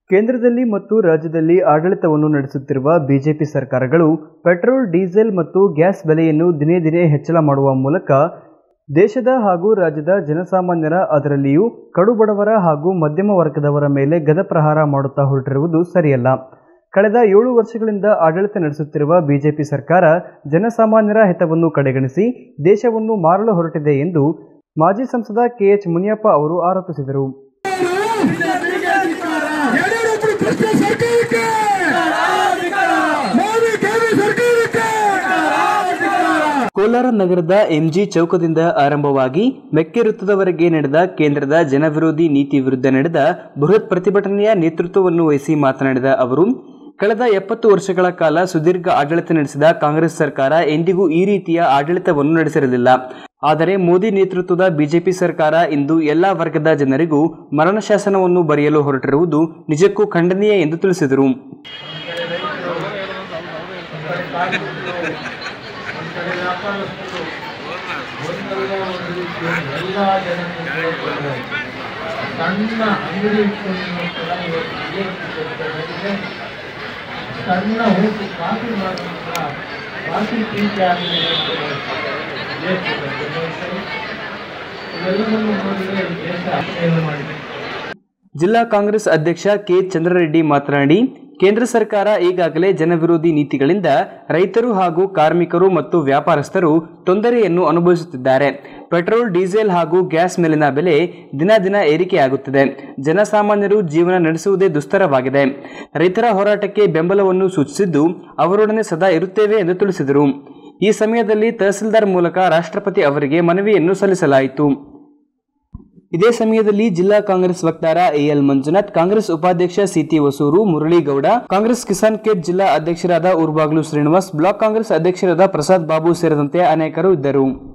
ಕೇಂದ್ರದಲ್ಲಿ ಮತ್ತು ರಾಜ್ಯದಲ್ಲಿ ಆಡಳಿತವನ್ನು ನಡೆಸುತ್ತಿರುವ ಬಿಜೆಪಿ ಸರ್ಕಾರಗಳು ಪೆಟ್ರೋಲ್ ಡೀಸೆಲ್ ಮತ್ತು ಗ್ಯಾಸ್ ಬೆಲೆಯನ್ನು ದಿನೇ ದಿನೇ ಹೆಚ್ಚಳ ಮಾಡುವ ಮೂಲಕ ದೇಶದ ಹಾಗೂ ರಾಜ್ಯದ ಜನಸಾಮಾನ್ಯರ ಅದರಲ್ಲಿಯೂ ಕಡುಬಡವರ ಹಾಗೂ ಮಧ್ಯಮ ವರ್ಗದವರ ಮೇಲೆ ಗದಪ್ರಹಾರ ಮಾಡುತ್ತಾ ಹೊರಟಿರುವುದು ಸರಿಯಲ್ಲ ಕಳೆದ ಏಳು ವರ್ಷಗಳಿಂದ ಆಡಳಿತ ನಡೆಸುತ್ತಿರುವ ಬಿಜೆಪಿ ಸರ್ಕಾರ ಜನಸಾಮಾನ್ಯರ ಹಿತವನ್ನು ಕಡೆಗಣಿಸಿ ದೇಶವನ್ನು ಮಾರಲು ಹೊರಟಿದೆ ಎಂದು ಮಾಜಿ ಸಂಸದ ಕೆಎಚ್ ಮುನಿಯಪ್ಪ ಅವರು ಆರೋಪಿಸಿದರು ಯಡಿಯೂರಪ್ಪನ ಭ್ರಷ್ಟ ಸರ್ಕಾರಕ್ಕೆ ಮೋದಿ ಕೇಂದ್ರ ಸರ್ಕಾರಕ್ಕೆ ಕೋಲಾರ ನಗರದ ಎಂಜಿ ಚೌಕದಿಂದ ಆರಂಭವಾಗಿ ಮೆಕ್ಕೆ ವೃತ್ತದವರೆಗೆ ನಡೆದ ಕೇಂದ್ರದ ಜನವಿರೋಧಿ ನೀತಿ ವಿರುದ್ಧ ನಡೆದ ಬೃಹತ್ ಪ್ರತಿಭಟನೆಯ ನೇತೃತ್ವವನ್ನು ವಹಿಸಿ ಮಾತನಾಡಿದ ಅವರು ಕಳೆದ ಎಪ್ಪತ್ತು ವರ್ಷಗಳ ಕಾಲ ಸುದೀರ್ಘ ಆಡಳಿತ ನಡೆಸಿದ ಕಾಂಗ್ರೆಸ್ ಸರ್ಕಾರ ಎಂದಿಗೂ ಈ ರೀತಿಯ ಆಡಳಿತವನ್ನು ನಡೆಸಿರಲಿಲ್ಲ ಆದರೆ ಮೋದಿ ನೇತೃತ್ವದ ಬಿಜೆಪಿ ಸರ್ಕಾರ ಇಂದು ಎಲ್ಲಾ ವರ್ಗದ ಜನರಿಗೂ ಮರಣ ಶಾಸನವನ್ನು ಬರೆಯಲು ಹೊರಟಿರುವುದು ನಿಜಕ್ಕೂ ಖಂಡನೀಯ ಎಂದು ತಿಳಿಸಿದರು ಎಲ್ಲ ಜನರಿಗೆ ಸಣ್ಣ ಅಂಗಡಿ ಇಟ್ಕೊಂಡು ಕೂಡ ಇವತ್ತು ವಿಜಯ ಸಣ್ಣ ಹೋಗಿ ಕಾಫಿ ಮಾಡೋದು ಕೂಡ ಕಾಫಿ ಪ್ರೀತಿ ಆಗಿದೆ ಅಂತ ಇವೆಲ್ಲವನ್ನು ನೋಡಿದರೆ ಈ ದೇಶ ಅಧ್ಯಯನ ಮಾಡಿದೆ ಜಿಲ್ಲಾ ಕಾಂಗ್ರೆಸ್ ಅಧ್ಯಕ್ಷ ಕೆ ಚಂದ್ರರೆಡ್ಡಿ ಮಾತನಾಡಿ ಕೇಂದ್ರ ಸರ್ಕಾರ ಈಗಾಗಲೇ ಜನವಿರೋಧಿ ನೀತಿಗಳಿಂದ ರೈತರು ಹಾಗೂ ಕಾರ್ಮಿಕರು ಮತ್ತು ವ್ಯಾಪಾರಸ್ಥರು ತೊಂದರೆಯನ್ನು ಅನುಭವಿಸುತ್ತಿದ್ದಾರೆ ಪೆಟ್ರೋಲ್ ಡೀಸೆಲ್ ಹಾಗೂ ಗ್ಯಾಸ್ ಮೇಲಿನ ಬೆಲೆ ದಿನ ದಿನ ಏರಿಕೆಯಾಗುತ್ತಿದೆ ಜನಸಾಮಾನ್ಯರು ಜೀವನ ನಡೆಸುವುದೇ ದುಸ್ತರವಾಗಿದೆ ರೈತರ ಹೋರಾಟಕ್ಕೆ ಬೆಂಬಲವನ್ನು ಸೂಚಿಸಿದ್ದು ಅವರೊಡನೆ ಸದಾ ಇರುತ್ತೇವೆ ಎಂದು ತಿಳಿಸಿದರು ಈ ಸಮಯದಲ್ಲಿ ತಹಸೀಲ್ದಾರ್ ಮೂಲಕ ರಾಷ್ಟ್ರಪತಿ ಅವರಿಗೆ ಮನವಿಯನ್ನು ಸಲ್ಲಿಸಲಾಯಿತು ಇದೇ ಸಮಯದಲ್ಲಿ ಜಿಲ್ಲಾ ಕಾಂಗ್ರೆಸ್ ವಕ್ತಾರ ಎಎಲ್ ಮಂಜುನಾಥ್ ಕಾಂಗ್ರೆಸ್ ಉಪಾಧ್ಯಕ್ಷ ಸಿಟಿ ಹೊಸೂರು ಮುರಳೀಗೌಡ ಕಾಂಗ್ರೆಸ್ ಕಿಸಾನ್ ಕೇಟ್ ಜಿಲ್ಲಾ ಅಧ್ಯಕ್ಷರಾದ ಊರ್ಬಾಗ್ಲು ಶ್ರೀನಿವಾಸ್ ಬ್ಲಾಕ್ ಕಾಂಗ್ರೆಸ್ ಅಧ್ಯಕ್ಷರಾದ ಪ್ರಸಾದ್ ಬಾಬು ಸೇರಿದಂತೆ ಅನೇಕರು ಇದ್ದರು